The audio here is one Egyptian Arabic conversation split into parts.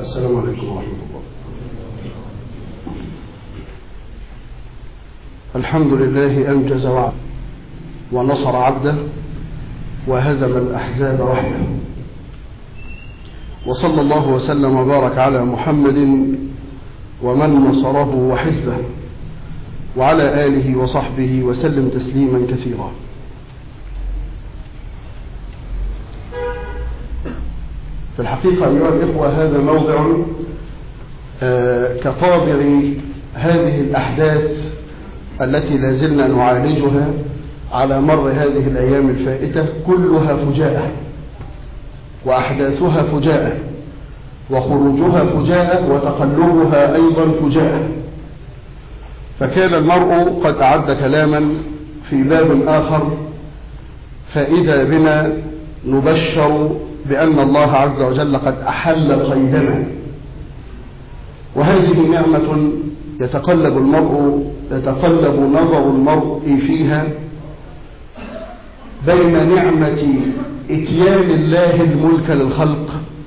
السلام عليكم ورحمة الله الحمد لله أنجز وعد ونصر عبده وهزم الأحزاب وحده وصلى الله وسلم وبارك على محمد ومن نصره وحزبه وعلى آله وصحبه وسلم تسليما كثيرا في الحقيقة أيها الإخوة هذا موضع كطابع هذه الأحداث التي لازلنا نعالجها على مر هذه الأيام الفائتة كلها فجاءة وأحداثها فجاءة وخروجها فجاءة وتقلبها أيضا فجاءة فكان المرء قد أعد كلاما في باب آخر فإذا بنا نبشر بأن الله عز وجل قد أحل قيدنا وهذه نعمة يتقلب المرء يتقلب نظر المرء فيها بين نعمة اتيان الله الملك للخلق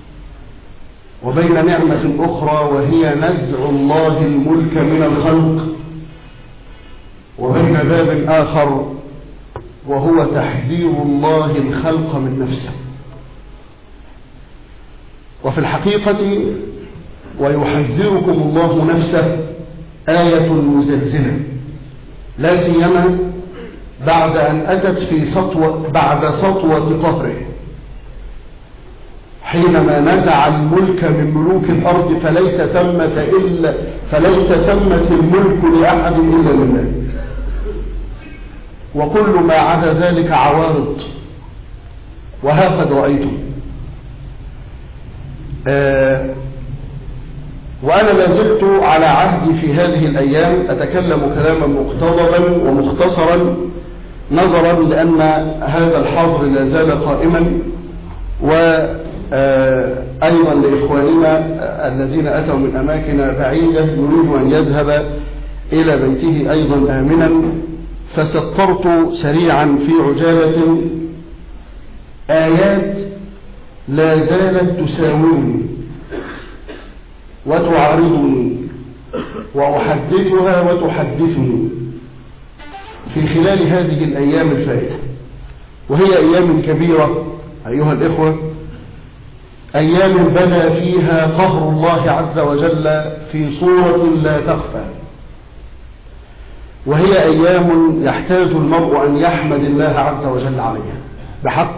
وبين نعمة أخرى وهي نزع الله الملك من الخلق وبين باب آخر وهو تحذير الله الخلق من نفسه وفي الحقيقة ويحذركم الله نفسه آية مزلزلة لا سيما بعد أن أتت في سطوة بعد سطوة قهره حينما نزع الملك من ملوك الأرض فليس ثمة إلا فليس ثمة الملك لأحد إلا لله وكل ما عدا ذلك عوارض وها قد رأيتم آه وأنا ما زلت على عهدي في هذه الأيام أتكلم كلاما مقتضبا ومختصرا نظرا لأن هذا الحظر لا زال قائما وأيضا لإخواننا الذين أتوا من أماكن بعيدة يريد أن يذهب إلى بيته أيضا آمنا فسطرت سريعا في عجالة آيات لا زالت تساومني وتعارضني وأحدثها وتحدثني في خلال هذه الأيام الفائتة وهي أيام كبيرة أيها الإخوة أيام بدا فيها قهر الله عز وجل في صورة لا تخفى وهي أيام يحتاج المرء أن يحمد الله عز وجل عليها بحق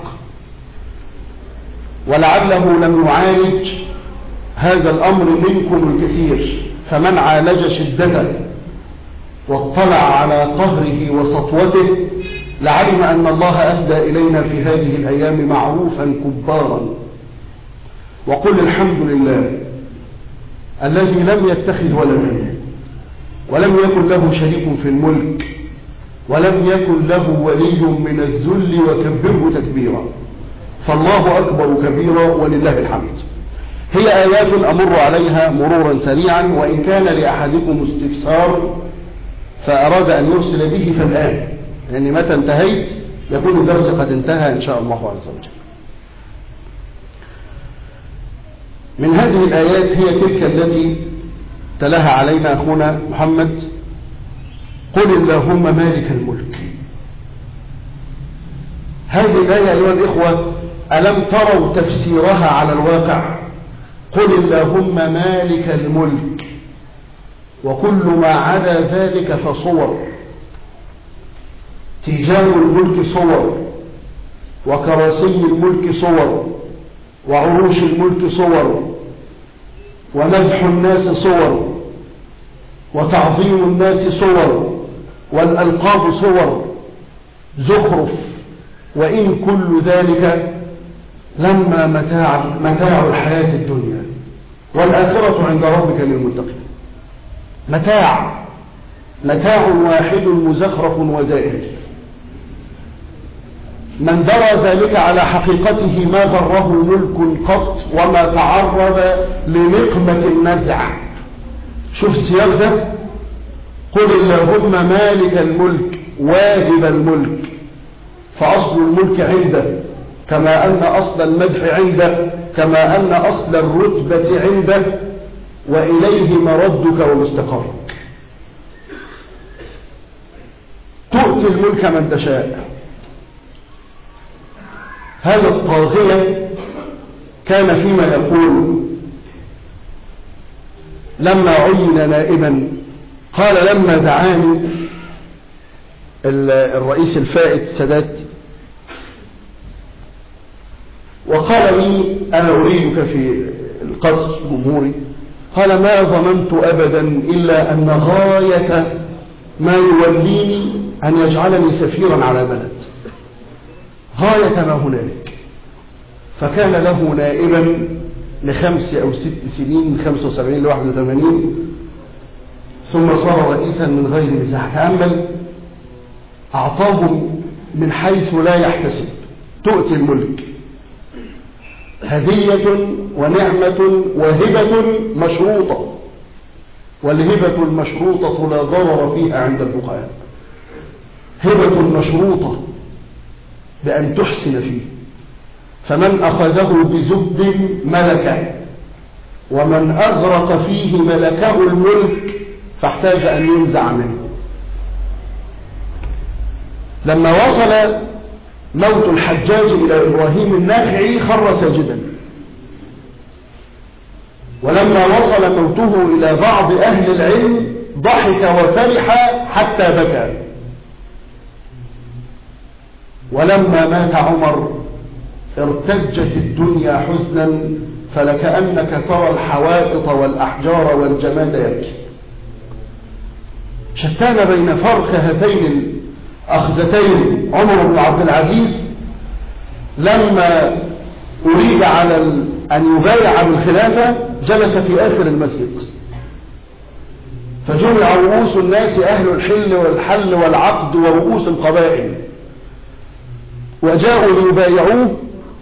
ولعله لم يعالج هذا الأمر منكم الكثير فمن عالج شدته واطلع على قهره وسطوته لعلم أن الله أهدى إلينا في هذه الأيام معروفا كبارا وقل الحمد لله الذي لم يتخذ ولدا ولم يكن له شريك في الملك ولم يكن له ولي من الذل وكبره تكبيرا فالله أكبر كبيرا ولله الحمد هي آيات أمر عليها مرورا سريعا وإن كان لأحدكم استفسار فأراد أن يرسل به فالآن يعني متى انتهيت يكون الدرس قد انتهى إن شاء الله عز وجل من هذه الآيات هي تلك التي تلاها علينا أخونا محمد قل اللهم مالك الملك هذه الآية أيها الإخوة ألم تروا تفسيرها على الواقع قل اللهم مالك الملك وكل ما عدا ذلك فصور تيجان الملك صور وكراسي الملك صور وعروش الملك صور ومدح الناس صور وتعظيم الناس صور والألقاب صور زخرف وإن كل ذلك لما متاع, متاع الحياة الدنيا والآخرة عند ربك للمتقين متاع متاع واحد مزخرف وزائل من درى ذلك على حقيقته ما ضره ملك قط وما تعرض لنقمة النزع شوف السياق ده قل اللهم مالك الملك واهب الملك فأصل الملك عنده كما أن أصل المدح عنده كما أن أصل الرتبة عنده وإليه مردك ومستقرك تؤتي الملك من تشاء هذا الطاغية كان فيما يقول لما عين نائبا قال لما دعاني الرئيس الفائت السادات وقال لي أنا أريدك في القصر الجمهوري قال ما ظننت أبدا إلا أن غاية ما يوليني أن يجعلني سفيرا على بلد غاية ما هنالك فكان له نائبا لخمس أو ست سنين من 75 ل 81 ثم صار رئيسا من غير مساحة تأمل أعطاهم من حيث لا يحتسب تؤتي الملك هدية ونعمة وهبة مشروطة والهبة المشروطة لا ضرر فيها عند الفقهاء هبة مشروطة بأن تحسن فيه فمن أخذه بزبد ملكه ومن أغرق فيه ملكه الملك فاحتاج أن ينزع منه لما وصل موت الحجاج إلى إبراهيم الناخعي خر ساجدا ولما وصل موته إلى بعض أهل العلم ضحك وفرح حتى بكى ولما مات عمر ارتجت الدنيا حزنا فلكأنك ترى الحوائط والأحجار والجماد يبكي شتان بين فرق هاتين الأخذتين عمر بن عبد العزيز لما أريد على أن يبايع بالخلافة جلس في آخر المسجد فجمع رؤوس الناس أهل الحل والحل والعقد ورؤوس القبائل وجاءوا ليبايعوه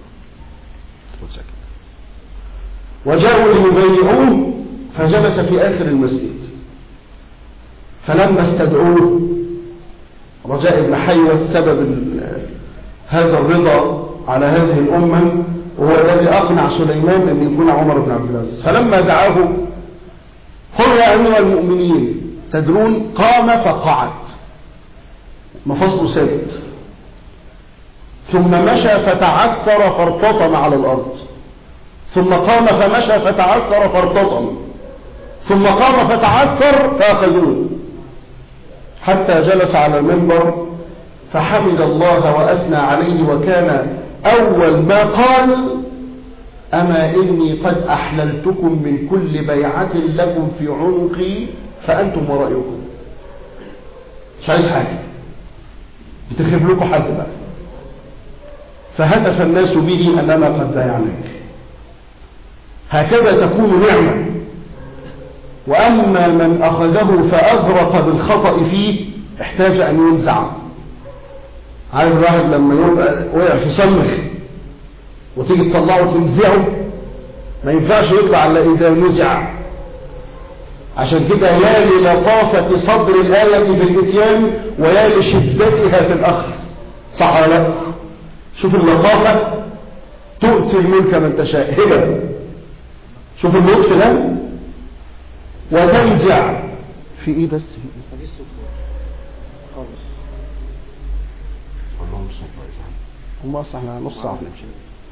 وجاءوا ليبايعوه فجلس في آخر المسجد فلما استدعوه رجاء بن حيوة سبب هذا الرضا على هذه الأمة وهو الذي أقنع سليمان أن يكون عمر بن عبد العزيز فلما دعاه قل يا أمير المؤمنين تدرون قام فقعد مفصله ثابت ثم مشى فتعثر فارتطم على الأرض ثم قام فمشى فتعثر فارتطم ثم قام فتعثر فأخذوه حتى جلس على المنبر فحمد الله وأثنى عليه وكان أول ما قال أما إني قد أحللتكم من كل بيعة لكم في عنقي فأنتم ورأيكم مش عايز حاجة بتخيب لكم حد بقى فهتف الناس به أننا قد بايعناك هكذا تكون نعمة وأما من أخذه فأغرق بالخطأ فيه احتاج أن ينزع عارف الواحد لما يبقى وقع في صمخ وتيجي تطلعه وتنزعه ما ينفعش يطلع الا اذا نزع عشان كده يا للطافة صدر الآية بالإتيان ويا لشدتها في الأخذ صح ولا لا شوف اللطافة تؤتي الملك من تشاء هبة شوف اللطف ده وتنزع في ايه بس في ايه خالص هم اصلا احنا نص ساعه نمشي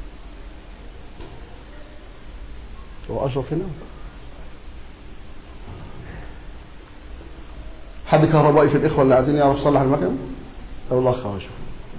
هو اشرف هنا حد كهربائي في الاخوه اللي قاعدين يعرف يصلح المكنه او الاخ اهو شوف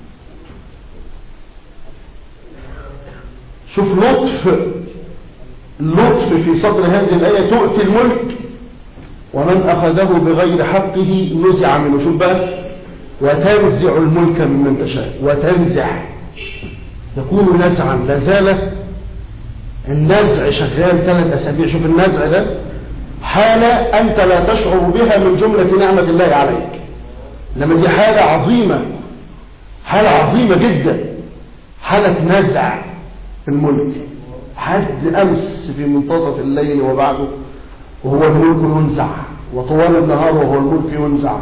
شوف لطف اللطف في صدر هذه الآية تؤتي الملك ومن أخذه بغير حقه نزع منه شوف بقى وتنزع الملك ممن تشاء وتنزع يكون نزعا لا زال النزع شغال ثلاث أسابيع شوف النزع ده حالة أنت لا تشعر بها من جملة نعمة الله عليك لما دي حالة عظيمة حالة عظيمة جدا حالة نزع الملك حد أمس في منتصف الليل وبعده وهو الملك ينزع وطوال النهار وهو الملك ينزع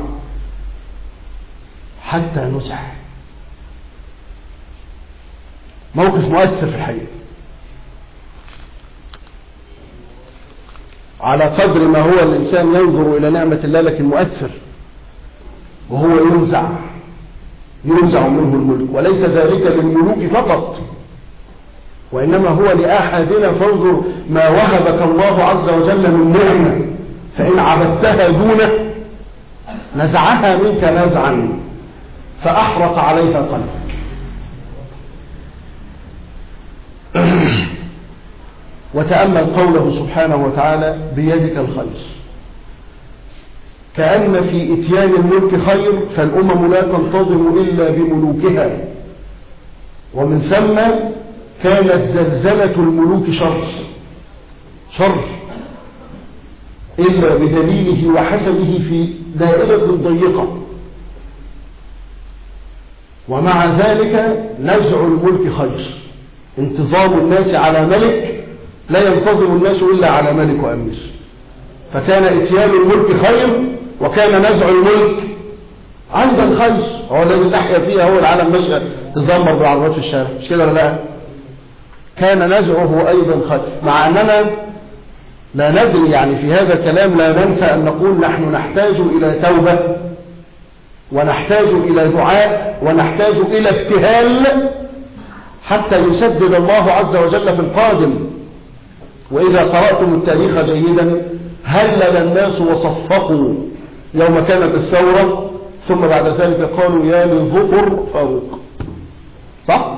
حتى نزع موقف مؤثر في الحقيقة على قدر ما هو الإنسان ينظر إلى نعمة الله لكن مؤثر وهو ينزع ينزع منه الملك وليس ذلك للملوك فقط وإنما هو لأحدنا فانظر ما وهبك الله عز وجل من نعمة فإن عبدتها دونه نزعها منك نزعا فأحرق عليها قلبك وتأمل قوله سبحانه وتعالى بيدك الخير كأن في إتيان الملك خير فالأمم لا تنتظم إلا بملوكها ومن ثم كانت زلزلة الملوك شر شر إلا بدليله وحسبه في دائرة ضيقة ومع ذلك نزع الملك خير انتظام الناس على ملك لا ينتظم الناس إلا على ملك وأمير فكان اتيان الملك خير وكان نزع الملك عند خير هو الذي نحيا فيها هو العالم ماشي تزمر بالعربات في الشارع مش كده ولا لا كان نزعه أيضا خير مع أننا لا ندري يعني في هذا الكلام لا ننسى أن نقول نحن نحتاج إلى توبة ونحتاج إلى دعاء ونحتاج إلى ابتهال حتى يسدد الله عز وجل في القادم وإذا قرأتم التاريخ جيدا هلل الناس وصفقوا يوم كانت الثورة ثم بعد ذلك قالوا يا للظفر فاروق صح؟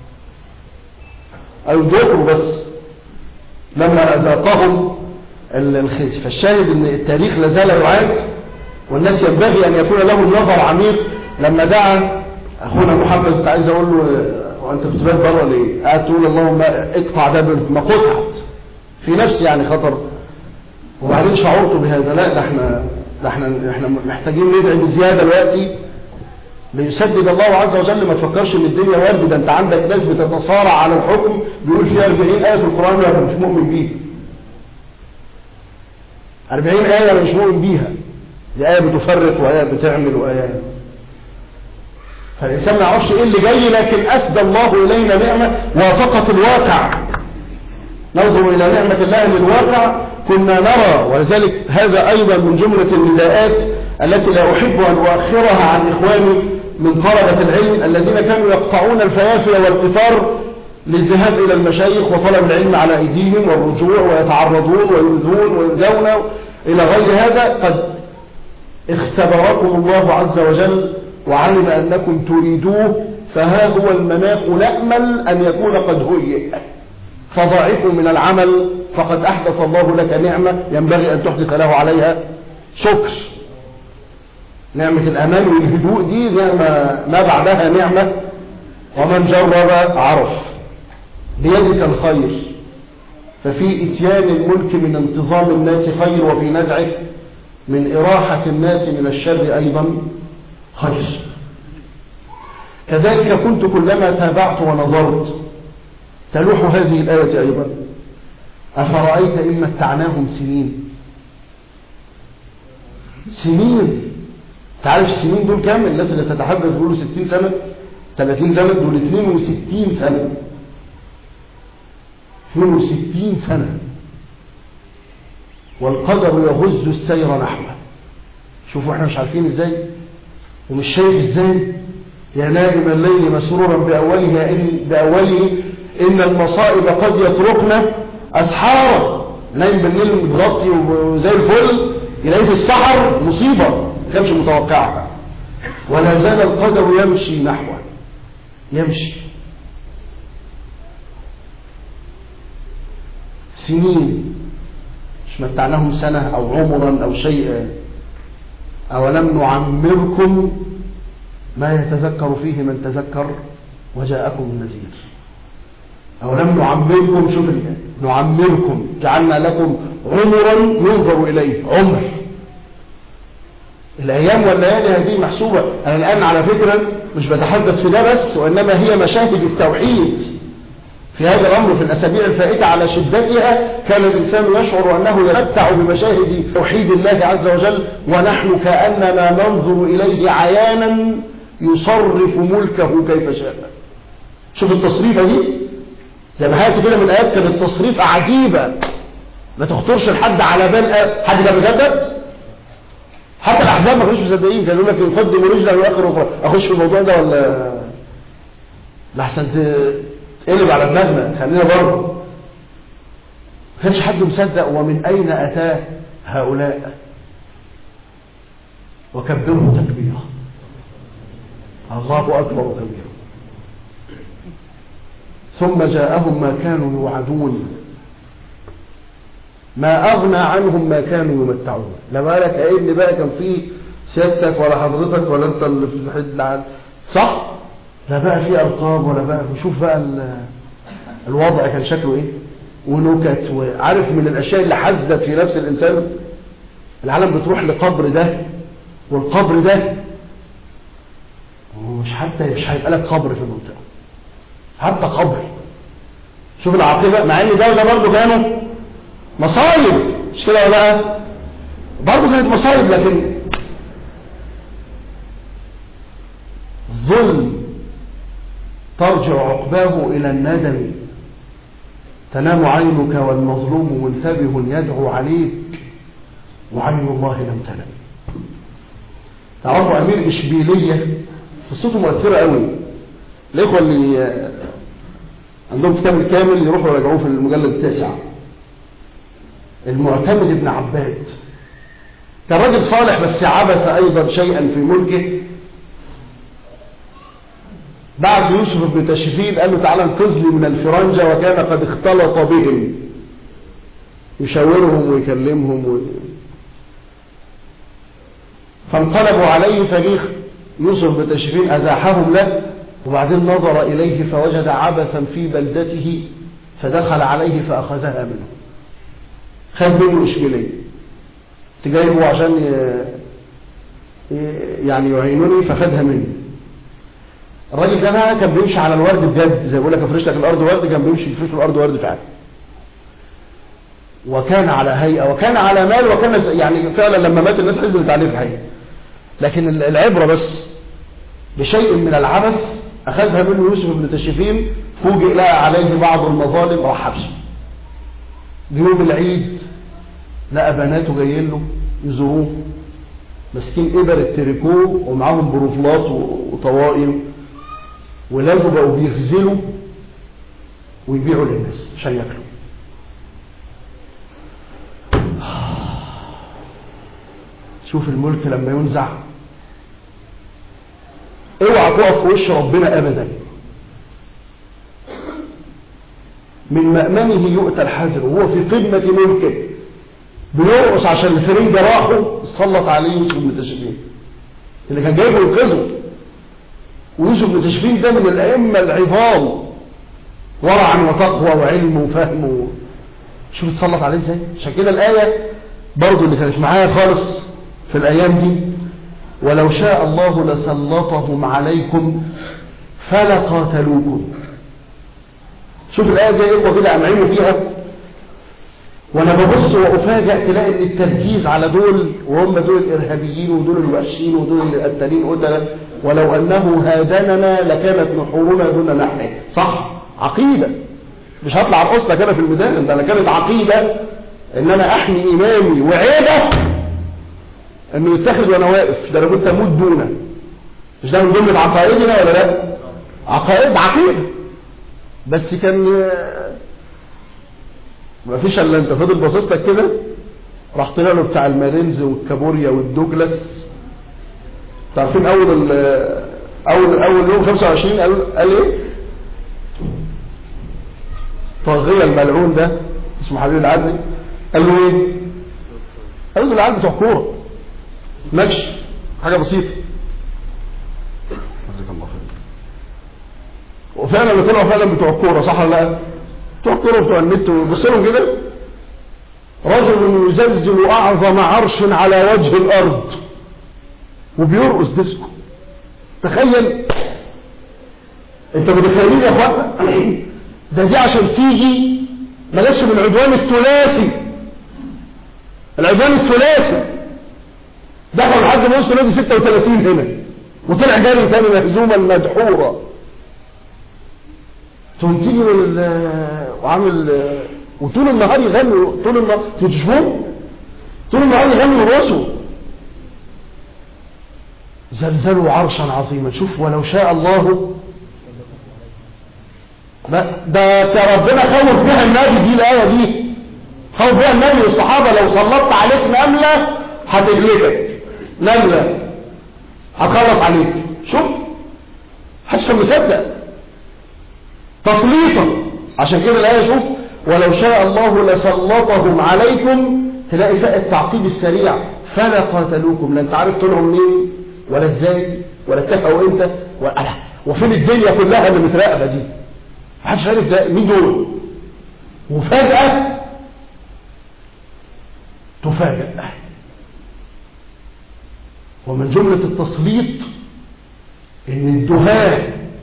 الظفر بس لما أذاقهم الخزي فالشاهد ان التاريخ لازال يعاد والناس ينبغي ان يكون لهم نظر عميق لما دعا اخونا محمد كنت عايز اقول له وانت بتبات بره ولا ايه قاعد تقول اللهم اقطع ده ما قطعت في نفسي يعني خطر وبعدين شعرت بهذا لا ده احنا ده احنا احنا محتاجين ندعي بزياده دلوقتي ليسدد الله عز وجل ما تفكرش ان الدنيا ورد ده انت عندك ناس بتتصارع على الحكم بيقول فيها 40 ايه في القران انا مش مؤمن بيها 40 ايه انا مش مؤمن بيها دي ايه بتفرق وايه بتعمل وايه فالانسان ما يعرفش ايه اللي جاي لكن اسدى الله الينا نعمه وافقت الواقع ننظر الى نعمه الله للواقع كنا نرى ولذلك هذا ايضا من جمله النداءات التي لا احب ان اؤخرها عن اخواني من طلبة العلم الذين كانوا يقطعون الفيافي والقطار للذهاب إلى المشايخ وطلب العلم على أيديهم والرجوع ويتعرضون ويؤذون ويؤذون إلى غير هذا قد اختبركم الله عز وجل وعلم أنكم تريدوه فها هو المناخ نأمل أن يكون قد هيئ فضاعفوا من العمل فقد أحدث الله لك نعمة ينبغي أن تحدث له عليها شكر نعمة الأمان والهدوء دي نعمة ما بعدها نعمة ومن جرب عرف بيدك الخير ففي اتيان الملك من انتظام الناس خير وفي نزعه من إراحة الناس من الشر أيضا خير كذلك كنت كلما تابعت ونظرت تلوح هذه الآية أيضا أفرأيت إن متعناهم سنين سنين تعرف السنين دول كام الناس اللي تتحدث بيقولوا 60 سنة 30 سنة دول 62 سنة 62 سنة والقدر يغز السير نحوه شوفوا احنا مش عارفين ازاي ومش شايف ازاي يا نائم الليل مسرورا بأوله إن, بأوله إن المصائب قد يتركنا أسحارا نايم بالليل متغطي وزي الفل يلاقيه في السحر مصيبة كانش متوقعها ولا زال القدر يمشي نحوه يمشي سنين مش متعناهم سنة أو عمرا أو شيئا أولم نعمركم ما يتذكر فيه من تذكر وجاءكم النذير أولم نعمركم شوف نعمركم جعلنا لكم عمرا ينظر إليه عمر الأيام والليالي هذه محسوبة أنا الآن على فكرة مش بتحدث في ده بس وإنما هي مشاهد التوحيد في هذا الأمر في الأسابيع الفائتة على شدتها كان الإنسان يشعر أنه يتمتع بمشاهد توحيد الله عز وجل ونحن كأننا ننظر إليه عيانا يصرف ملكه كيف شاء شوف التصريفة دي زي ما حياتي كده من الآيات كانت تصريف عجيبة ما تخطرش لحد على بال حد كان مصدق حتى الاحزاب ما كانوش مصدقين كانوا يقول لك يقدم رجلا ويأخر أخرى اخش في الموضوع ده ولا لحسن تقلب على دماغنا خلينا برضه ما كانش حد مصدق ومن اين اتاه هؤلاء وكبروا تكبيرا الله اكبر كبيرا ثم جاءهم ما كانوا يوعدون ما أغنى عنهم ما كانوا يمتعون لا بالك قايل لي بقى كان في سيادتك ولا حضرتك ولا انت اللي في الحد العالم صح لا بقى في ألقاب ولا بقى شوف بقى الوضع كان شكله ايه ونكت وعارف من الأشياء اللي حزت في نفس الإنسان العالم بتروح لقبر ده والقبر ده ومش حتى مش هيبقى لك قبر في المنطقة حتى قبر شوف العاقبة مع ان ده برضه كانوا مصايب مش كده ولا لا برضه كانت مصايب لكن ظلم ترجع عقباه إلى الندم تنام عينك والمظلوم منتبه يدعو عليك وعين الله لم تنم تعرفوا أمير إشبيلية قصته مؤثرة قوي الإخوة اللي عندهم كتاب الكامل يروحوا يراجعوه في المجلد التاسع المعتمد ابن عباد كان راجل صالح بس عبث أيضا شيئا في ملكه بعد يوسف بن تشفين قال له تعالى انقذني من الفرنجة وكان قد اختلط بهم يشاورهم ويكلمهم و... فانقلبوا عليه فجيخ يوسف بن تشفين أزاحهم له وبعدين نظر إليه فوجد عبثا في بلدته فدخل عليه فأخذها منه خد منه إشكالية تجايبه عشان يعني يعينني فخدها مني الراجل ده بقى كان بيمشي على الورد بجد زي بيقول لك افرش لك الارض ورد كان بيمشي يفرش الارض ورد فعلا وكان على هيئه وكان على مال وكان يعني فعلا لما مات الناس حزنت عليه في الحقيقه لكن العبره بس بشيء من العبث اخذها منه يوسف بن تشفين فوجئ لقى عليه بعض المظالم راح حبسه يوم العيد لقى بناته جايين له يزوروه ماسكين ابر التريكو ومعاهم بروفلات وطوائم ولاده بقوا بيغزلوا ويبيعوا للناس عشان ياكلوا شوف الملك لما ينزع اوعى تقف في وش ربنا ابدا من مأمنه يؤتى الحذر وهو في قمة ملكه بيرقص عشان الفريق راحوا سلط عليه يوسف بن تشفين اللي كان جايبه ينقذه ويوسف بن تشفين ده من الأئمة العظام ورعا وتقوى وعلم وفهم و... شوف اتسلط عليه ازاي عشان كده الآية برضو اللي كانت معايا خالص في الأيام دي ولو شاء الله لسلطهم عليكم فلقاتلوكم شوف الآية دي إخوة كده أمعينوا فيها وأنا ببص وأفاجأ تلاقي إن التركيز على دول وهم دول الإرهابيين ودول الوحشين ودول القتالين قتلا ولو أنه هادننا لكانت نحورنا دون نحن صح عقيدة مش هطلع ارقص لك انا في الميدان ده انا كانت عقيدة ان انا احمي امامي وعيبه انه يتخذ وانا واقف ده انا كنت اموت دونه مش ده من ضمن عقائدنا ولا لا عقائد عقيده بس كان ما فيش الا انت فضل باصص لك كده راح طلع له بتاع المارينز والكابوريا والدوجلاس تعرفين اول اول اول يوم 25 قال قال ايه طاغيه الملعون ده اسمه حبيب العدلي قال له ايه قال له العيال بتوع كوره ماشي حاجه بسيطه جزاك الله خير وفعلا اللي طلعوا فعلا بتوع الكوره صح ولا لا بتوع الكوره بتوع النت وبص لهم كده رجل يزلزل اعظم عرش على وجه الارض وبيرقص ديسكو تخيل انت متخيلين يا اخوانا ده دي عشان تيجي ملاش من العدوان الثلاثي العدوان الثلاثي دخل لحد ما وصل نادي 36 هنا وطلع جاري تاني مهزوما مدحورا ثم تيجي من وعامل وطول النهار يغنوا طول النهار تشوفون طول النهار يغنوا يرقصوا زلزلوا عرشا عظيما شوف ولو شاء الله ده ربنا خوف بها النبي دي الآية دي خوف بها النبي والصحابة لو سلطت عليك نملة هتجلدك نملة هتخلص عليك شوف حدش مصدق تسليطا عشان كده الآية شوف ولو شاء الله لسلطهم عليكم تلاقي فئة التعقيب السريع فلا قاتلوكم لا انت عارف طلعوا منين ولا ازاي ولا اتفقوا امتى ولا وفين الدنيا كلها اللي متراقبه دي محدش عارف ده مين دول وفجأة تفاجأ ومن جملة التسليط ان الدهاء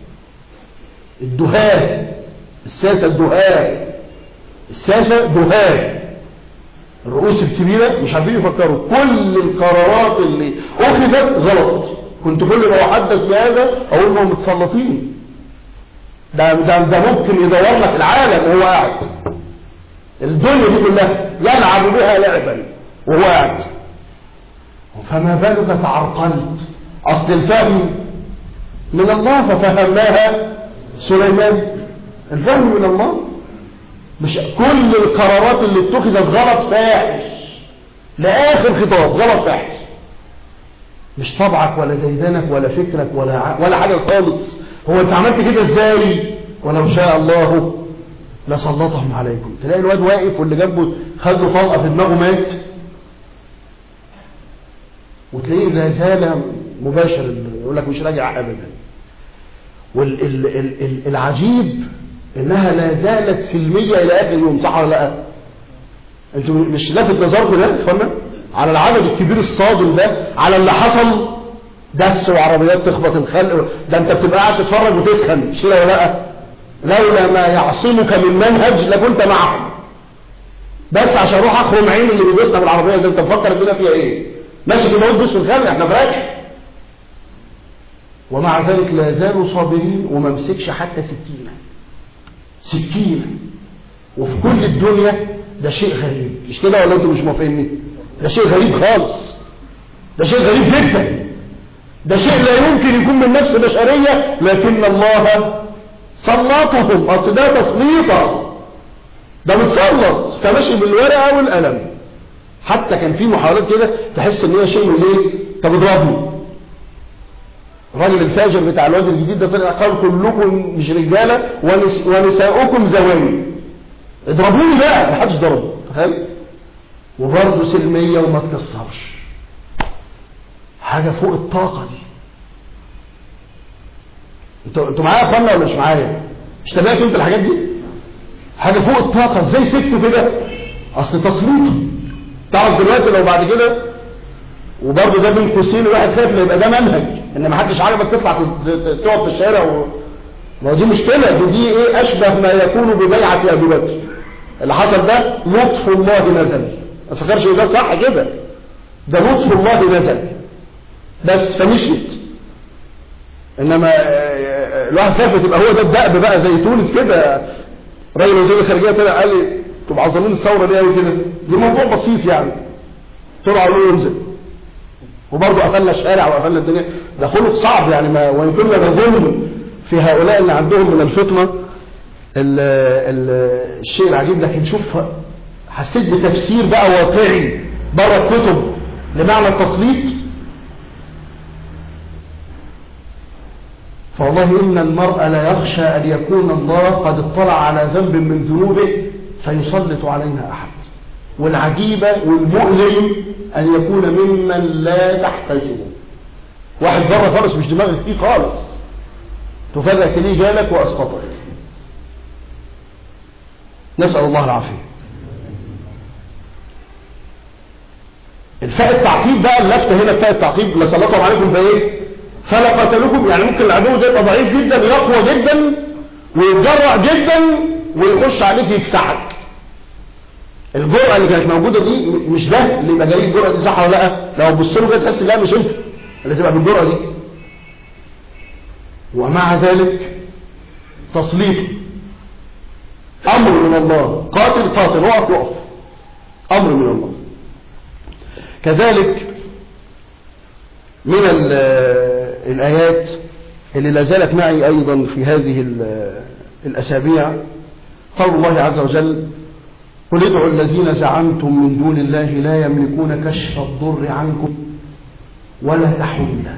الدهاء الساسة الدهاء الساسة دهاء الرؤوس الكبيرة مش عارفين يفكروا كل القرارات اللي أخذت غلط كنت كل ما أحدث بهذا أقول لهم متسلطين ده, ده, ده ممكن يدور لك العالم وهو قاعد الدنيا دي كلها يلعب بها لعبا وهو قاعد فما بالك تعرقلت أصل الفهم من الله ففهمناها سليمان الفهم من الله مش كل القرارات اللي اتخذت غلط فاحش لآخر خطاب غلط فاحش مش طبعك ولا ديدنك ولا فكرك ولا ولا حاجة خالص هو انت عملت كده ازاي ولو شاء الله لسلطهم عليكم تلاقي الواد واقف واللي جنبه خد له طلقه في دماغه مات وتلاقيه لا زال مباشر يقول لك مش راجع ابدا والعجيب انها لا زالت سلميه الى اخر يوم صح ولا لا انتوا مش لافت نظركم ده فاهمه على العدد الكبير الصادم ده على اللي حصل دفس وعربيات تخبط الخلق ده انت بتبقى قاعد تتفرج وتسخن مش كده ولا لا لولا ما يعصمك من منهج لكنت معهم بس عشان اروح اخرم عين اللي بيبصنا بالعربيه ده انت مفكر الدنيا فيها ايه ماشي في الموت بص في الخلق احنا براجع ومع ذلك لا زالوا صابرين وما مسكش حتى سكينه سكينه وفي كل الدنيا ده شيء غريب مش كده ولا انتوا مش موافقيني ده شيء غريب خالص ده شيء غريب جدا ده شيء لا يمكن يكون من نفس بشرية لكن الله سلطهم اصل ده تسليطا ده متسلط فماشي بالورقة والقلم حتى كان في محاولات كده تحس ان هي شيء من ايه طب اضربني الراجل الفاجر بتاع الواد الجديد ده طلع قال كلكم مش رجاله ونس ونساؤكم زواني اضربوني بقى محدش ضربه تخيل وبرضه سلميه وما تكسرش حاجة فوق الطاقة دي انتوا انتوا معايا يا اخوانا ولا مش معايا مش تابعتوا انت الحاجات دي حاجة فوق الطاقة ازاي سكتوا كده اصل تسليط تعرف دلوقتي لو بعد كده وبرضه ده بين قوسين الواحد خايف يبقى ده منهج ان ما حدش عاجبك تطلع تقعد في الشارع و... ما دي مشكلة دي, دي ايه اشبه ما يكون ببيعة ابي بكر اللي حصل ده لطف الله نزل ما تفكرش ده صح كده ده لطف الله نزل بس فمشيت انما الواحد خاف تبقى هو ده الدأب بقى زي تونس كده راجل وزير الخارجيه طلع قال لي انتوا معظمين الثوره دي قوي كده دي موضوع بسيط يعني طلعوا له ينزل وبرضه قفلنا الشارع وقفلنا الدنيا ده خلق صعب يعني ما وان كنا نظن في هؤلاء اللي عندهم من الفطنه ال ال الشيء العجيب لكن شوف حسيت بتفسير بقى واقعي بره الكتب لمعنى التسليط فوالله إن المرء لا يخشى أن يكون الله قد اطلع على ذنب من ذنوبه فيسلط علينا أحد والعجيبة والمؤلم أن يكون ممن لا تحتسبه واحد ذره فرس مش دماغك فيه خالص تفرق ليه جالك وأسقطك نسأل الله العافية الفاء التعقيب بقى اللفتة هنا فاء التعقيب لسلطهم عليكم فايه فلا قتلوكم يعني ممكن العدو ده يبقى ضعيف جدا يقوى جدا ويتجرأ جدا ويخش عليك يكسحك الجرأة اللي كانت موجودة دي مش ده اللي يبقى جاي الجرأة دي صح ولا لا لو بص له كده تحس لا مش انت اللي تبقى بالجرأة دي ومع ذلك تسليط أمر من الله قاتل قاتل وقف وقف أمر من الله كذلك من الآيات اللي لا زالت معي أيضا في هذه الأسابيع قول الله عز وجل قل ادعوا الذين زعمتم من دون الله لا يملكون كشف الضر عنكم ولا تحويلا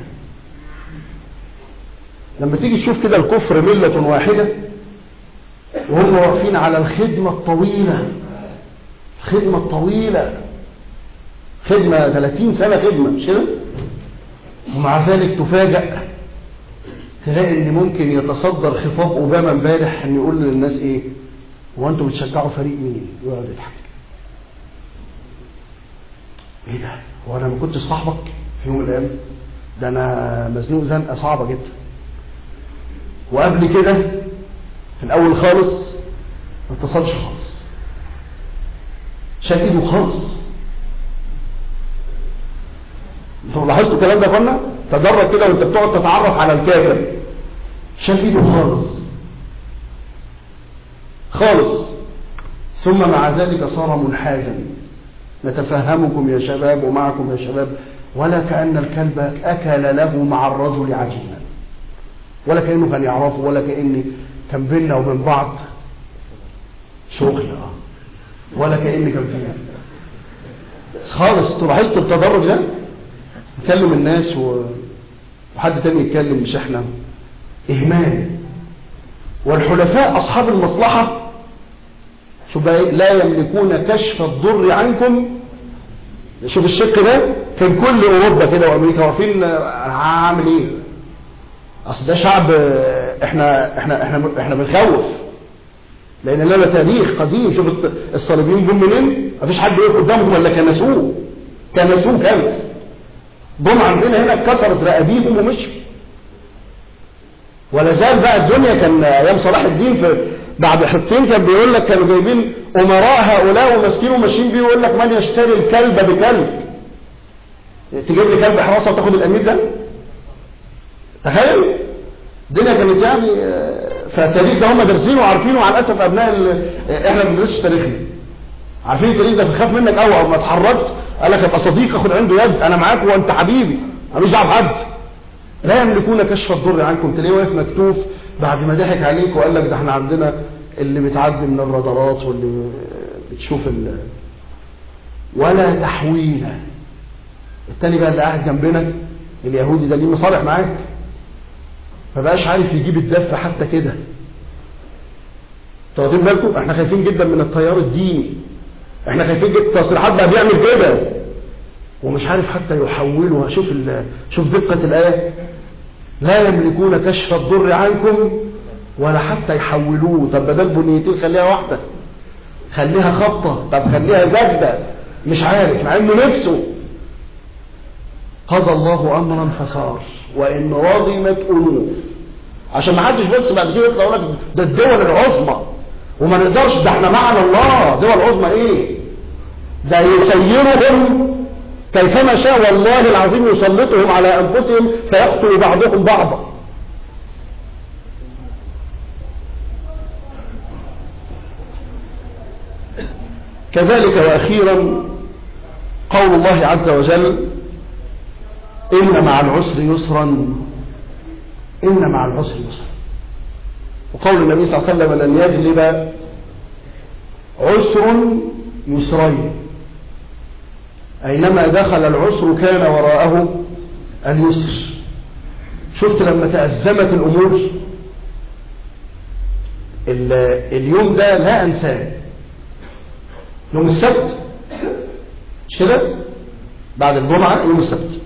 لما تيجي تشوف كده الكفر ملة واحدة وهم واقفين على الخدمة الطويلة الخدمة الطويلة خدمة 30 سنة خدمة مش كده ومع ذلك تفاجأ تلاقي ان ممكن يتصدر خطاب اوباما امبارح ان يقول للناس ايه هو انتوا بتشجعوا فريق مين ويقعد يضحك ايه ده هو انا ما كنتش صاحبك في يوم من الايام ده انا مزنوق زنقه صعبه جدا وقبل كده في الاول خالص ما اتصلش خالص شال ايده خالص انتوا لاحظتوا الكلام ده قلنا تدرج كده وانت بتقعد تتعرف على الكافر شال ايده خالص خالص ثم مع ذلك صار منحازا نتفهمكم يا شباب ومعكم يا شباب ولا كأن الكلب أكل له مع الرجل عجينا ولا كأنه كان يعرفه ولا كأن كان بيننا وبين بعض شغل ولا كأن كان فيها خالص انتوا لاحظتوا التدرج ده يكلم الناس و... وحد تاني يتكلم مش احنا اهمال والحلفاء اصحاب المصلحة شوف لا يملكون كشف الضر عنكم شوف الشق ده كان كل اوروبا كده وامريكا واقفين هعمل ايه اصل ده شعب احنا احنا احنا احنا بنخوف لان لنا تاريخ قديم شوف الصليبيين جم منين مفيش حد يقف قدامهم ولا كنسوه كنسوه كنس جم عندنا هنا اتكسرت رقابيهم ومشوا ولا زال بقى الدنيا كان ايام صلاح الدين في بعد حطين كان بيقول لك كانوا جايبين امراء هؤلاء وماسكين وماشيين بيه ويقول لك من يشتري الكلب بكلب تجيب لي كلب حراسه وتاخد الامير ده تخيل الدنيا كانت يعني فالتاريخ ده هم دارسينه وعارفينه وعلى الاسف ابناء احنا ما بندرسش تاريخنا عارفين التاريخ ده فخاف منك قوي او ما اتحركت قال لك ابقى صديق اخد عنده يد انا معاك وانت حبيبي ماليش دعوه بحد لا يملكون كشف الضر عنكم تلاقيه واقف مكتوف بعد ما ضحك عليك وقال لك ده احنا عندنا اللي بتعدي من الرادارات واللي بتشوف ال ولا تحويلا التاني بقى اللي قاعد جنبنا اليهودي ده ليه مصالح معاك ما بقاش عارف يجيب الدف حتى كده واخدين بالكم احنا خايفين جدا من التيار الديني احنا خايفين جدا تصريحات بقى بيعمل كده ومش عارف حتى يحولها شوف شوف دقة الآية لا يملكون كشف الضر عنكم ولا حتى يحولوه طب بدل بنيتين خليها واحدة خليها خبطة طب خليها زجدة مش عارف مع انه نفسه قضى الله امرا فصار وان رضمت انوف عشان ما حدش بص بعد كده يطلع يقول لك ده الدول العظمى وما نقدرش ده احنا معنا الله دول عظمى ايه ده يسيرهم كيفما شاء والله العظيم يسلطهم على انفسهم فيقتل بعضهم بعضا كذلك واخيرا قول الله عز وجل إن مع العسر يسرا إن مع العسر يسرا وقول النبي صلى الله عليه وسلم لن يجلب عسر يسرين أينما دخل العسر كان وراءه اليسر شفت لما تأزمت الأمور اليوم ده لا أنساه يوم السبت مش كده بعد الجمعة يوم السبت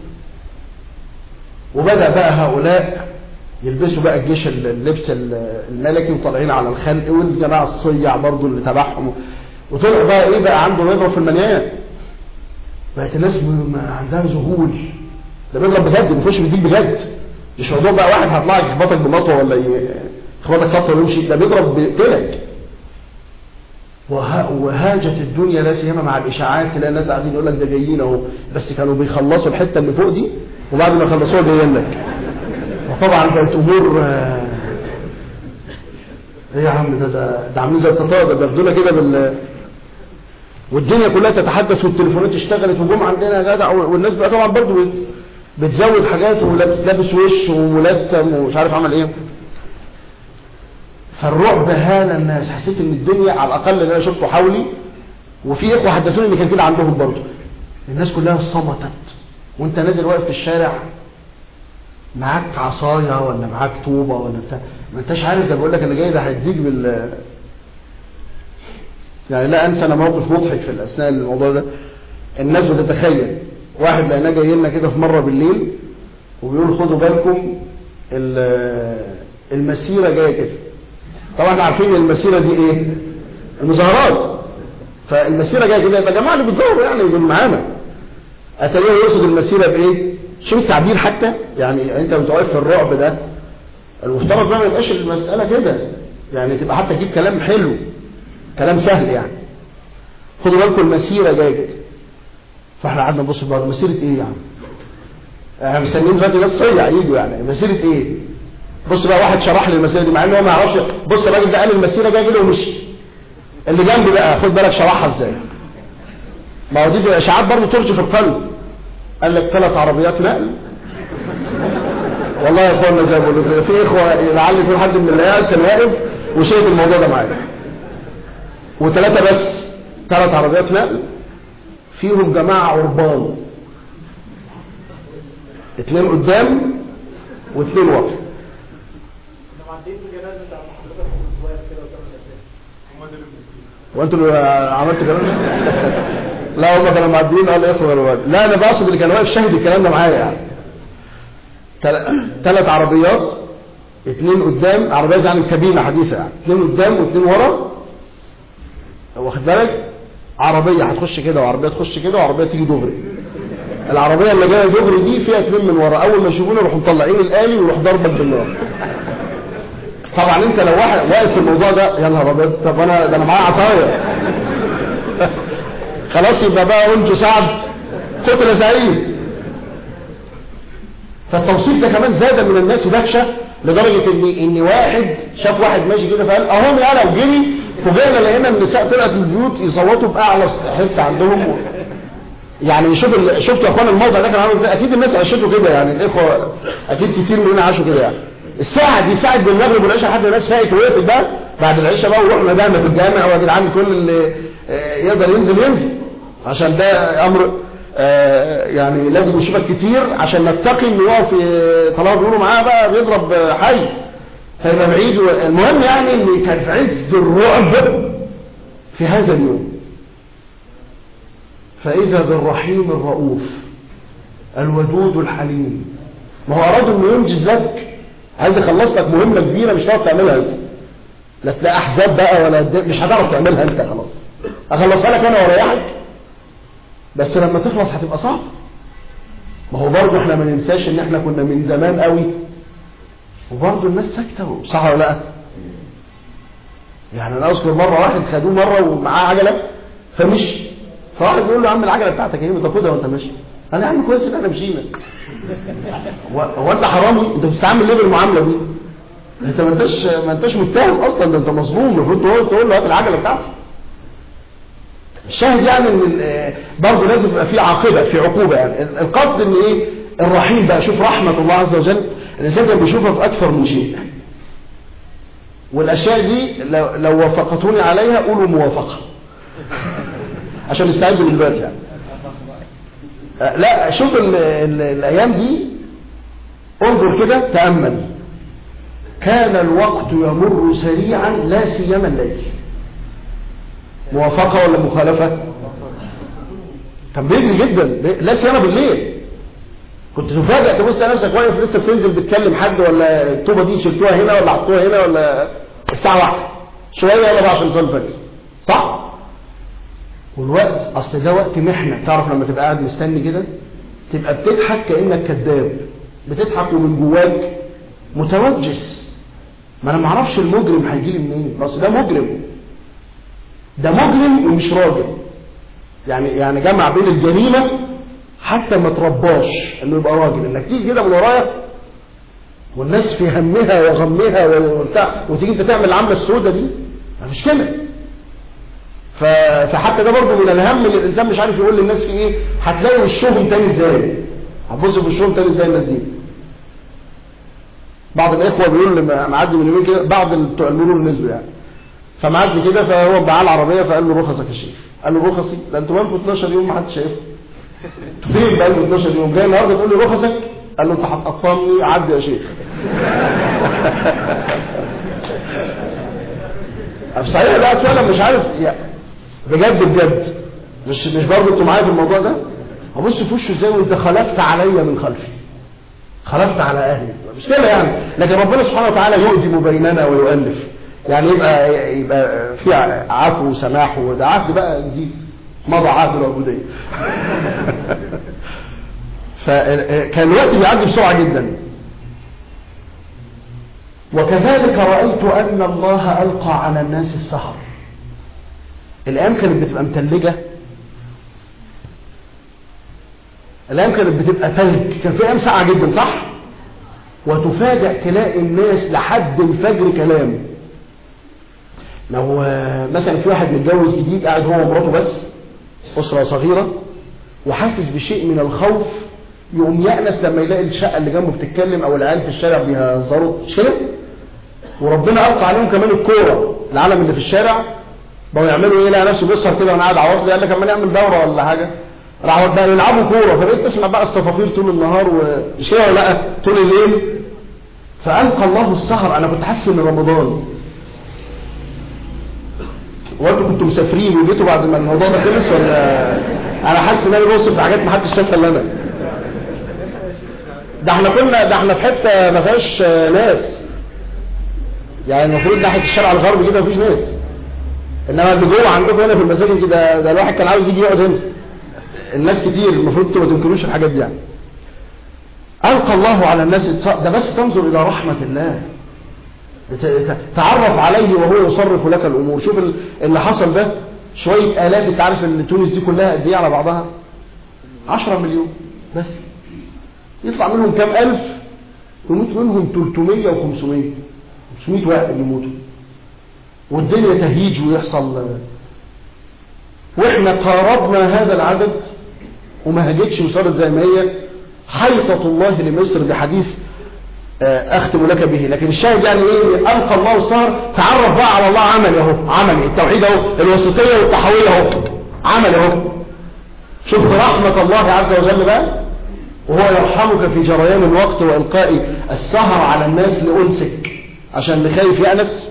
وبدأ بقى هؤلاء يلبسوا بقى الجيش اللبس الملكي وطالعين على الخلق والجماعة الصيع برضو اللي تبعهم وطلع بقى ايه بقى عنده يضرب في المليان بقت الناس عندها ذهول ده بيضرب بجد بيخش بيديك بجد مش موضوع بقى واحد هيطلع يخبطك بمطوه ولا يخبطك خبطه ويمشي ده بيضرب بيقتلك وهاجت الدنيا لا سيما مع الاشاعات تلاقي الناس قاعدين يقول لك ده جايين اهو بس كانوا بيخلصوا الحته اللي فوق دي وبعد ما خلصوها جايين لك وطبعا بقت امور ايه يا عم ده ده, ده عاملين زي التطاير ده بياخدونا كده بال والدنيا كلها تتحدث والتليفونات اشتغلت وجم عندنا يا جدع والناس بقى طبعا برضه بتزود حاجات ولابس لابس وش وملثم ومش عارف عمل ايه فالرعب هان الناس حسيت ان الدنيا على الاقل اللي انا شفته حولي وفي اخوه حدثوني ان كان كده عندهم برضه الناس كلها صمتت وانت نازل واقف في الشارع معاك عصايه ولا معاك طوبه ولا بتاع ما انتش عارف ده بقول لك انا جاي ده هيديك بال يعني لا انسى انا موقف مضحك في اثناء الموضوع ده الناس بتتخيل واحد لقيناه جاي لنا كده في مره بالليل وبيقول خدوا بالكم المسيره جايه كده طبعا احنا عارفين المسيره دي ايه المظاهرات فالمسيره جايه كده يبقى جماعه اللي بتظاهروا يعني يقول معانا اتاريه يقصد المسيره بايه شو التعبير حتى يعني انت بتوقف في الرعب ده المفترض بقى ما يبقاش المساله كده يعني تبقى حتى تجيب كلام حلو كلام سهل يعني خدوا بالكم المسيره جايه كده فاحنا قعدنا نبص لبعض مسيره ايه يعني احنا مستنيين دلوقتي ناس صيع يجوا يعني مسيره ايه بص بقى واحد شرح لي المسيره دي مع انه هو ما يعرفش بص الراجل ده قال المسيره جايه كده ومشي اللي جنبي بقى خد بالك شرحها ازاي ما هو دي اشاعات برضه ترجف القلب قال لك ثلاث عربيات نقل والله يا اخوانا زي ما بقول في اخوه لعل في حد من العيال كان واقف وشايف الموضوع ده معايا وثلاثه بس ثلاث عربيات نقل فيهم جماعه عربان اثنين قدام واثنين ورا وانتوا اللي عملتوا كلام لا هم كانوا معديين قال اخوه الواد لا انا بقصد اللي كان واقف شاهد الكلام ده معايا يعني ثلاث عربيات اثنين قدام عربيات يعني الكابينه حديثه يعني اثنين قدام واثنين ورا واخد بالك عربيه هتخش كده وعربيه تخش كده وعربيه تيجي دغري العربيه اللي جايه دغري دي فيها اثنين من ورا اول ما يشوفونا يروحوا مطلعين الالي ويروح ضربك بالنار طبعا انت لو واحد واقف في الموضوع ده يا نهار ابيض طب انا ده انا معايا عصايه خلاص يبقى بقى انت سعد قتل سعيد فالتوصيف ده كمان زاد من الناس دهشه لدرجه ان ان واحد شاف واحد ماشي كده فقال اهو انا وجري فوجئنا لقينا النساء طلعت من البيوت يصوتوا باعلى حس عندهم يعني شوف شفتوا يا اخوان الموضع ده كان عامل ازاي اكيد الناس عاشته كده يعني الاخوه اكيد كتير مننا عاشوا كده يعني الساعه دي ساعه بالمغرب والعشاء حد الناس فايت وقفت بقى بعد العشاء بقى ورحنا دايما في الجامع ويا جدعان كل اللي يقدر ينزل ينزل عشان ده امر يعني لازم نشوفك كتير عشان نتقي ان يقف طالما بيقولوا معاه بقى بيضرب حي فيبقى بعيد المهم يعني ان كان في عز الرعب في هذا اليوم فاذا بالرحيم الرؤوف الودود الحليم ما هو اراد انه ينجز لك عايز يخلص لك مهمه كبيره مش هتعرف تعملها انت لا تلاقي احزاب بقى ولا مش هتعرف تعملها انت خلاص اخلصها لك انا واريحك بس لما تخلص هتبقى صعب ما هو برضه احنا ما ننساش ان احنا كنا من زمان قوي وبرضه الناس ساكته صح ولا لا يعني انا اذكر مره واحد خدوه مره ومعاه عجله فمشي فواحد بيقول له يا عم العجله بتاعتك ايه بتاخدها وانت ماشي انا يا عم كويس ان احنا مشينا هو انت حرامي انت بتستعمل ليه بالمعامله دي انت ما انتش ما انتش متهم اصلا ده انت مظلوم المفروض تقول تقول له هات العجله بتاعتي الشاهد يعني ان برضه لازم يبقى في عاقبه في عقوبه يعني القصد ان ايه الرحيم بقى شوف رحمه الله عز وجل الانسان كان بيشوفها في اكثر من شيء والاشياء دي لو, لو وافقتوني عليها قولوا موافقه عشان نستعد من دلوقتي يعني لا شوف ال ال الايام دي انظر كده تامل كان الوقت يمر سريعا لا سيما الليل موافقة ولا مخالفة كان بيجري جدا لا سيما بالليل كنت تفاجئ تبص نفسك واقف لسه بتنزل بتكلم حد ولا الطوبه دي شلتوها هنا ولا حطوها هنا ولا الساعه واحدة شويه ولا بقى عشان صلاه الفجر صح والوقت اصل ده وقت محنه تعرف لما تبقى قاعد مستني كده تبقى بتضحك كانك كذاب بتضحك ومن جواك متوجس ما انا ما اعرفش المجرم هيجي لي منين اصل ده مجرم ده مجرم ومش راجل يعني يعني جمع بين الجريمه حتى ما ترباش انه يبقى راجل انك تيجي كده من ورايا والناس في همها وغمها وبتاع وتيجي انت تعمل العمله السوداء دي مش كده فحتى ده برضه من الهم اللي الانسان مش عارف يقول للناس في ايه هتلاقي وشهم تاني ازاي هتبص في وشهم تاني ازاي الناس دي بعض الاخوه بيقول لما معدي من يومين كده بعض بتوع المرور نزلوا يعني فمعدي كده فهو معاه العربيه فقال له رخصك يا شيخ قال له رخصي ده انتوا بقالكم 12 يوم ما حدش شايفه فين بقالكم 12 يوم جاي النهارده تقول لي رخصك قال له انت هتقطمني عدي يا شيخ صحيح لا فعلا مش عارف بجد بجد مش مش برضه انتوا معايا في الموضوع ده ابص في وشه ازاي وانت خلفت عليا من خلفي خلفت على اهلي مش كده يعني لكن ربنا سبحانه وتعالى يؤدم بيننا ويؤلف يعني يبقى يبقى في عفو وسماح وده عهد بقى جديد مضى عهد العبوديه فكان الوقت بيعدي بسرعه جدا وكذلك رأيت أن الله ألقى على الناس السهر الأيام كانت بتبقى متلجة الأيام كانت بتبقى ثلج كان في أيام ساعة جدا صح وتفاجأ تلاقي الناس لحد الفجر كلام لو مثلا في واحد متجوز جديد قاعد هو ومراته بس أسرة صغيرة وحاسس بشيء من الخوف يقوم يأنس لما يلاقي الشقة اللي جنبه بتتكلم أو العيال في الشارع بيهزروا مش كده؟ وربنا ألقى عليهم كمان الكورة العالم اللي في الشارع بقوا يعملوا ايه لقى نفسه بيسهر كده وانا قاعد عواطلي قال لك اما نعمل دوره ولا حاجه راحوا بقى يلعبوا كوره فبقيت تسمع بقى الصفافير طول النهار ومش كده ولا لا طول الليل فالقى الله السهر انا كنت حاسس ان رمضان وانتوا كنتوا مسافرين وجيتوا بعد ما الموضوع ده خلص ولا انا حاسس ان انا بوصف في حاجات ما حدش شافها الا انا ده احنا كنا ده احنا في حته ما فيهاش ناس يعني المفروض ناحيه الشارع الغربي كده مفيش ناس انما اللي جوه عندكم هنا في المساجد كده ده الواحد كان عاوز يجي يقعد هنا الناس كتير المفروض انتوا ما تنكروش الحاجات دي يعني القى الله على الناس ده بس تنظر الى رحمه الله تعرف عليه وهو يصرف لك الامور شوف اللي حصل ده شويه الاف انت عارف ان تونس دي كلها قد ايه على بعضها 10 مليون بس يطلع منهم كام الف يموت منهم 300 و500 500 واحد يموتوا والدنيا تهيج ويحصل واحنا قاربنا هذا العدد وما هجتش وصارت زي ما هي حيطة الله لمصر بحديث اختم لك به لكن الشاهد يعني ايه القى الله السهر تعرف بقى على الله عمل اهو عمل التوحيد اهو الوسطيه والتحويه اهو عمل اهو شوف رحمه الله عز وجل بقى وهو يرحمك في جريان الوقت والقاء السهر على الناس لانسك عشان اللي خايف يأنس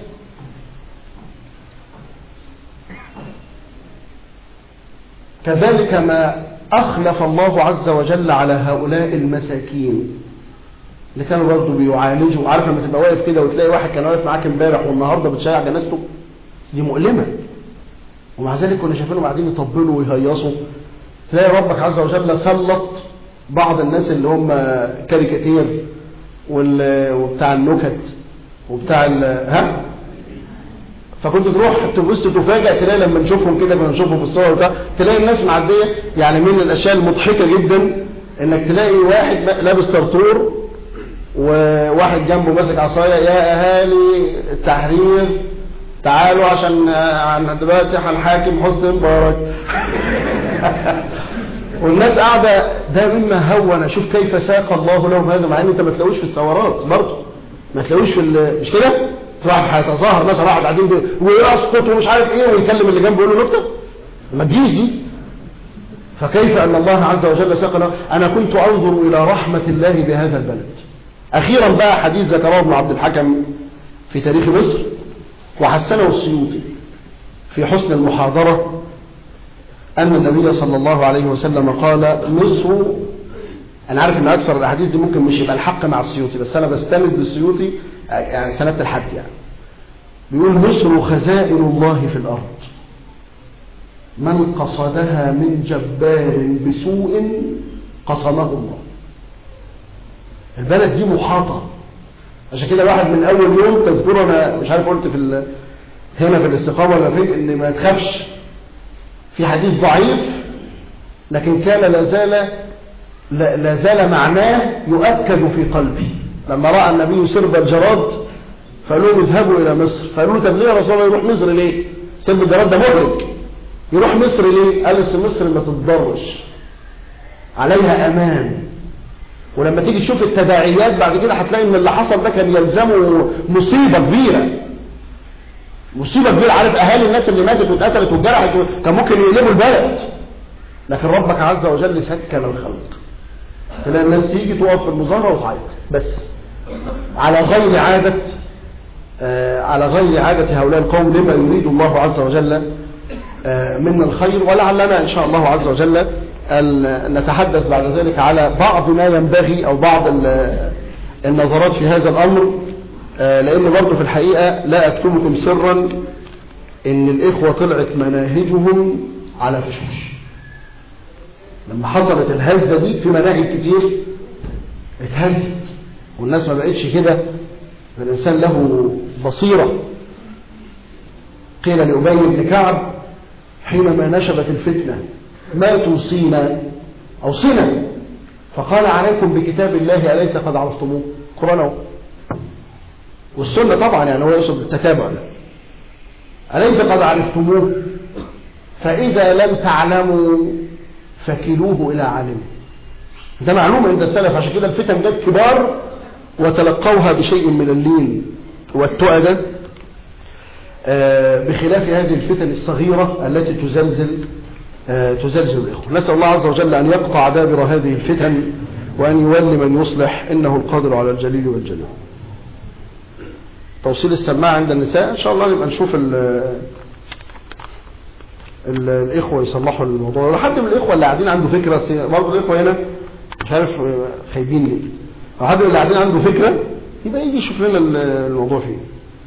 كذلك ما أخلف الله عز وجل على هؤلاء المساكين اللي كانوا برضه بيعالجوا عارف لما تبقى واقف كده وتلاقي واحد كان واقف معاك امبارح والنهارده بتشيع جنازته دي مؤلمه ومع ذلك كنا شايفينهم قاعدين يطبلوا ويهيصوا تلاقي ربك عز وجل سلط بعض الناس اللي هم كاريكاتير وبتاع النكت وبتاع ها فكنت تروح تبص تفاجئ تلاقي لما نشوفهم كده كنا نشوفهم في الصور بتاع تلاقي الناس معديه يعني من الاشياء المضحكه جدا انك تلاقي واحد لابس طرطور وواحد جنبه ماسك عصايه يا اهالي التحرير تعالوا عشان عن دلوقتي هنحاكم حسني مبارك والناس قاعده ده مما هون شوف كيف ساق الله لهم هذا مع ان انت ما تلاقوش في الثورات برضه ما تلاقوش في مش كده واحد هيتظاهر مثلا واحد قاعدين ويسقط ومش عارف ايه ويكلم اللي جنبه يقول له نكته ما تجيش دي فكيف ان الله عز وجل ساق له انا كنت انظر الى رحمه الله بهذا البلد اخيرا بقى حديث ذكره ابن عبد الحكم في تاريخ مصر وحسنه السيوطي في حسن المحاضره ان النبي صلى الله عليه وسلم قال مصر انا عارف ان اكثر الاحاديث دي ممكن مش يبقى الحق مع السيوطي بس انا بستند للسيوطي يعني سنه الحد يعني بيقول مصر خزائن الله في الارض من قصدها من جبار بسوء قصمه الله البلد دي محاطه عشان كده واحد من اول يوم تذكره انا مش عارف قلت في هنا في الاستقامه ولا فين ان ما تخافش في حديث ضعيف لكن كان لا زال لا زال معناه يؤكد في قلبي لما راى النبي سرب الجراد فقالوا لهم اذهبوا الى مصر فقالوا له طب ليه يا رسول الله يروح مصر ليه سرب الجراد ده مهلك يروح مصر ليه قال لسه مصر ما تتضرش عليها امان ولما تيجي تشوف التداعيات بعد كده هتلاقي ان اللي حصل ده كان يلزمه مصيبه كبيره مصيبه كبيره عارف اهالي الناس اللي ماتت واتقتلت واتجرحت كان ممكن يقلبوا البلد لكن ربك عز وجل سكن الخلق تلاقي الناس تيجي تقف في المظاهره وتعيط بس على غير عاده آه على غير عاده هؤلاء القوم لما يريد الله عز وجل آه منا الخير ولعلنا ان شاء الله عز وجل أن نتحدث بعد ذلك على بعض ما ينبغي أو بعض النظرات في هذا الأمر لأن برضه في الحقيقة لا أكتمكم سرا إن الإخوة طلعت مناهجهم على فشوش لما حصلت الهزة دي في مناهج كتير اتهزت والناس ما بقتش كده الإنسان له بصيرة قيل لأبي بن كعب حينما نشبت الفتنة ما توصينا أوصينا فقال عليكم بكتاب الله أليس قد عرفتموه قرآن والسنة طبعا يعني هو يقصد التتابع ده أليس قد عرفتموه فإذا لم تعلموا فكلوه إلى عالم ده معلوم عند السلف عشان كده الفتن جت كبار وتلقوها بشيء من اللين والتؤدة بخلاف هذه الفتن الصغيرة التي تزلزل تزلزل الإخوة نسأل الله عز وجل أن يقطع دابر هذه الفتن وأن يولي من يصلح إنه القادر على الجليل والجليل توصيل السماعة عند النساء إن شاء الله نبقى نشوف ال ال الإخوة يصلحوا الموضوع لو حد من الإخوة اللي قاعدين عنده فكرة برضه الإخوة هنا مش عارف خايبين ليه لو حد من اللي قاعدين عنده فكرة يبقى يجي يشوف لنا الموضوع فيه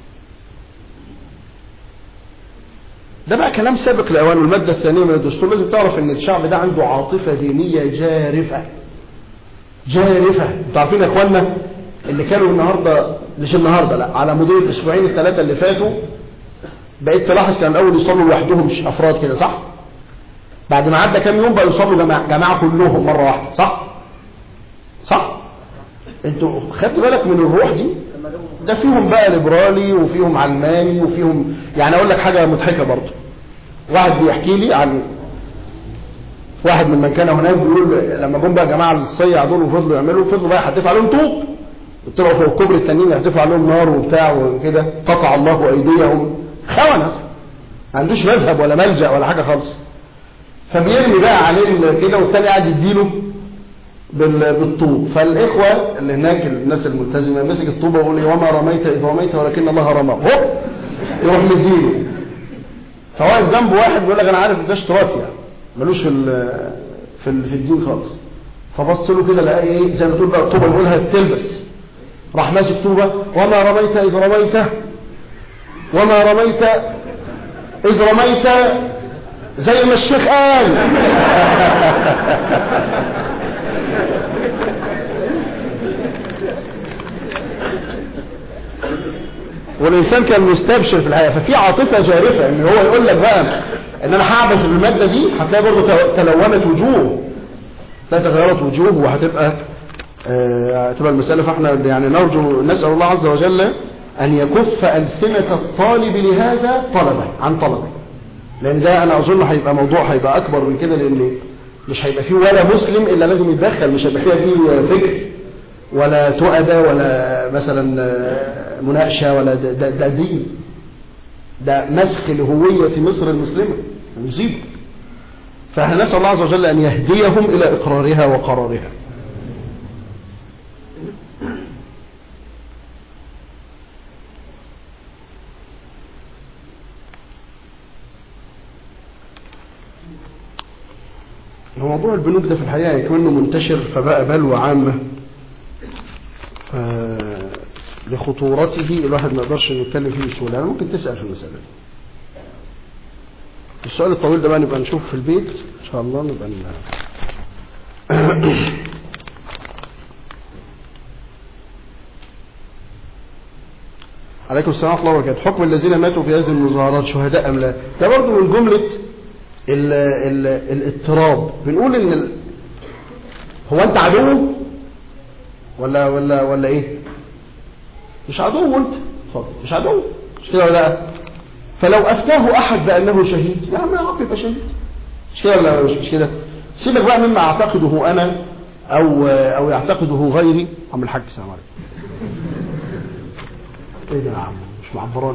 ده بقى كلام سابق لأوان والمادة الثانية من الدستور لازم تعرف ان الشعب ده عنده عاطفة دينية جارفة جارفة انتوا عارفين يا اخوانا اللي كانوا النهاردة مش النهاردة لا على مدير الاسبوعين الثلاثة اللي فاتوا بقيت تلاحظ كان الاول يصلوا لوحدهم مش افراد كده صح بعد ما عدى كام يوم بقى يصلوا جماعة, جماعة كلهم مرة واحدة صح صح انتوا خدت بالك من الروح دي ده فيهم بقى ليبرالي وفيهم علماني وفيهم يعني اقول لك حاجة مضحكة برضه واحد بيحكي لي عن واحد من من كان هناك بيقول لما جم بقى جماعه الصيع دول وفضلوا يعملوا فضلوا بقى يحدفوا عليهم طوب طلعوا فوق الكوبري التانيين يحدفوا عليهم نار وبتاع وكده قطع الله ايديهم خونه ما عندوش مذهب ولا ملجا ولا حاجه خالص فبيرمي بقى عليه كده والتاني قاعد يديله بالطوب فالاخوه اللي هناك الناس الملتزمه مسك الطوبه ويقول لي وما رميت اذ رميت ولكن الله رمى هوب يروح مديله فواقف جنبه واحد بيقول لك انا عارف ده اشتراكي يعني ملوش في في, في الدين خالص فبص له كده لقى ايه زي ما تقول بقى الطوبه يقولها تلبس راح ماسك طوبه وما رميت اذ رميت وما رميت اذ رميت زي ما الشيخ قال والإنسان كان مستبشر في الحياة ففي عاطفة جارفة إن هو يقول لك بقى إن أنا هعبث بالمادة دي هتلاقي برضه تلونت وجوه لا تغيرت وجوه وهتبقى آه هتبقى المسألة فاحنا يعني نرجو نسأل الله عز وجل أن يكف ألسنة الطالب لهذا طلبة عن طلبة لأن ده أنا أظن هيبقى موضوع هيبقى أكبر من كده لأن مش هيبقى فيه ولا مسلم إلا لازم يتدخل مش هيبقى فيها فيه فكر ولا تؤدى ولا مثلا مناقشة ولا ده, ده, ده دين ده مسخ لهوية مصر المسلمة مصيبة فاحنا نسأل الله عز وجل أن يهديهم إلى إقرارها وقرارها موضوع البنوك ده في الحقيقة يكون منتشر فبقى بلوى عامة لخطورته الواحد ما يقدرش يتكلم فيه بسهوله يعني ممكن تسال في المساله دي السؤال الطويل ده بقى نبقى نشوف في البيت ان شاء الله نبقى ن... عليكم السلام ورحمه الله وبركاته حكم الذين ماتوا في هذه المظاهرات شهداء ام لا ده برضه من جمله ال ال الاضطراب بنقول ان ال... هو انت عدو ولا ولا ولا ايه مش عدو انت اتفضل مش عدو مش كده ولا لا فلو افتاه احد بانه شهيد يا عم يا رب يبقى شهيد مش كده ولا مش مش كده سيبك بقى مما اعتقده انا او او يعتقده غيري عم الحاج السلام عليكم ايه ده يا عم مش معبراني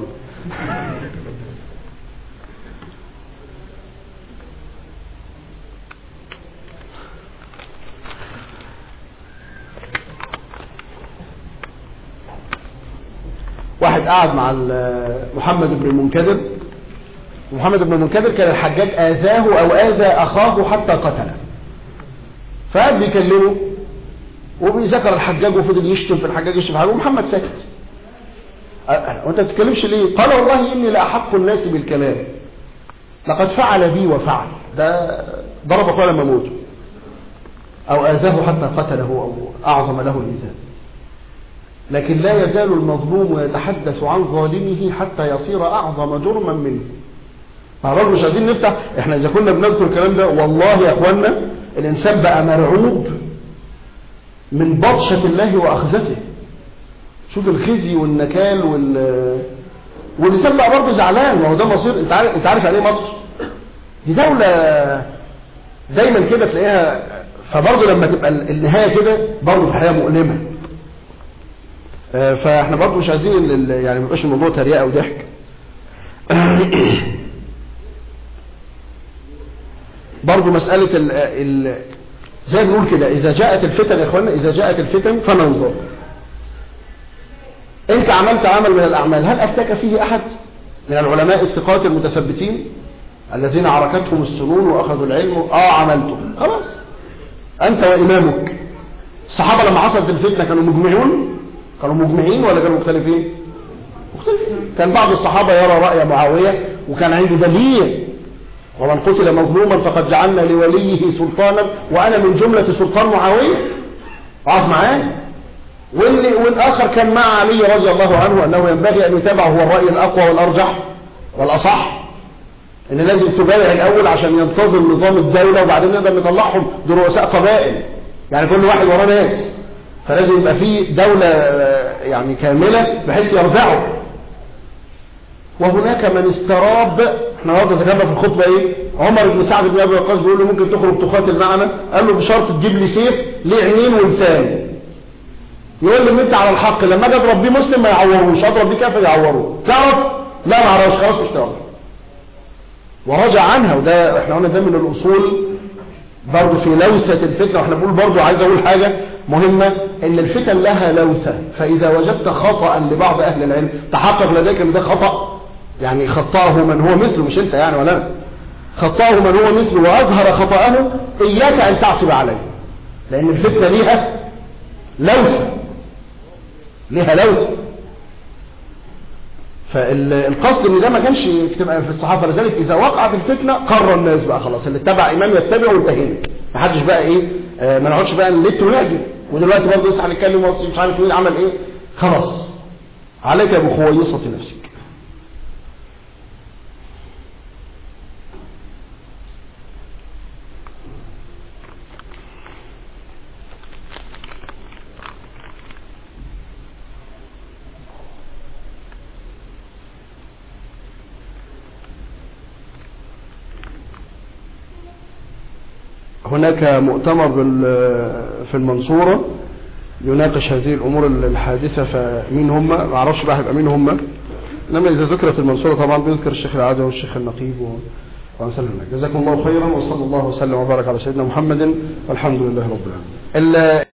واحد قاعد مع ال- محمد بن المنكدر محمد بن المنكدر كان الحجاج آذاه أو آذى أخاه حتى قتله فقعد بيكلمه وبيذكر الحجاج وفضل يشتم في الحجاج يشتم في الحجاج ومحمد ساكت أه، وانت بتتكلمش ليه قال والله اني لاحق الناس بالكلام لقد فعل بي وفعل ده ضرب اخوه لما موته او اذاه حتى قتله او اعظم له الايذاء لكن لا يزال المظلوم يتحدث عن ظالمه حتى يصير اعظم جرما منه فبرضه مش عايزين نفتح احنا اذا كنا بنذكر الكلام ده والله يا اخوانا الانسان بقى مرعوب من بطشة الله واخذته شوف الخزي والنكال وال والانسان بقى برضه زعلان ما هو ده مصير انت عارف انت عارف يعني ايه مصر دي دولة دايما كده تلاقيها فبرضه لما تبقى النهاية كده برضه الحياة مؤلمة آه، فاحنا برضه مش عايزين ال- ال- يعني ما يبقاش الموضوع تريقة وضحك برضه مسألة ال ال زي ما بنقول كده إذا جاءت الفتن يا إخوانا إذا جاءت الفتن فننظر أنت عملت عمل من الأعمال هل أفتك فيه أحد من العلماء الثقات المتثبتين الذين عركتهم السنون وأخذوا العلم آه عملته خلاص أنت وإمامك الصحابة لما حصلت الفتنة كانوا مجمعون كانوا مجمعين ولا كانوا مختلفين مختلفين كان بعض الصحابة يرى رأي معاوية وكان عنده دليل ومن قتل مظلوما فقد جعلنا لوليه سلطانا وأنا من جملة سلطان معاوية اقف معاه واللي والآخر كان مع علي رضي الله عنه أنه ينبغي أن يتابع هو الرأي الأقوى والأرجح والأصح ان لازم تبايع الاول عشان ينتظم نظام الدولة وبعدين نقدر نطلعهم دول رؤساء قبائل يعني كل واحد وراه ناس فلازم يبقى في دولة آه، يعني كاملة بحيث يرجعوا وهناك من استراب احنا النهارده ذكرنا في الخطبة ايه عمر بن سعد بن ابي وقاص بيقول له ممكن تخرج تقاتل معنا قال له بشرط تجيب لي سيف ليه عينين ولسان يقول لي ان انت على الحق لما اجي اضرب بيه مسلم ما يعوروش اضرب بيه كافر يعوروه تعرف لا ما اعرفش خلاص مش تعرف ورجع عنها وده احنا قلنا ده من الاصول برضه في لوثة الفتنة واحنا بنقول برضه عايز اقول حاجة مهمة ان الفتن لها لوثة فاذا وجدت خطأ لبعض اهل العلم تحقق لديك ان ده خطأ يعني خطأه من هو مثله مش انت يعني ولا أنا. خطأه من هو مثله واظهر خطأه اياك ان تعصب عليه لان الفتنة ليها لوثة ليها لوثة فالقصد ان ده ما كانش تبقى في الصحافه لذلك اذا وقعت الفتنه قرر الناس بقى خلاص اللي اتبع امام يتبعه وانتهينا ما حدش بقى ايه آه ما نقعدش بقى نلت ونهجم ودلوقتي برضه لسه هنتكلم وصي مش عارف مين عمل ايه خلاص عليك بخويصه نفسك هناك مؤتمر بال- في المنصورة يناقش هذه الأمور الحادثة فمين هم ما اعرفش بقى هيبقى مين هم إنما إذا ذكرت المنصورة طبعا بيذكر الشيخ العادة والشيخ النقيب و... وسلم جزاكم الله خيرا وصلى الله وسلم وبارك على سيدنا محمد والحمد لله رب العالمين ال-